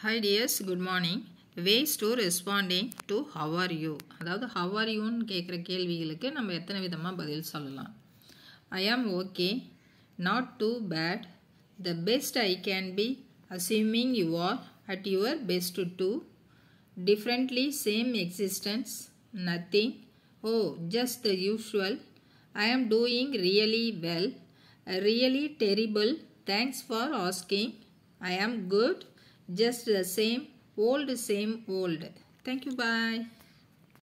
Hi dears, good morning. Ways to responding to how are you அதாவது how are youன்னு கேட்குற கேள்விகளுக்கு நம்ம எத்தனை விதமாக பதில் சொல்லலாம் I am okay not too bad the best I can be assuming you are at your best to differently same existence nothing oh just the usual I am doing really well really terrible thanks for asking I am good, just the same, old, same, old. Thank you, bye.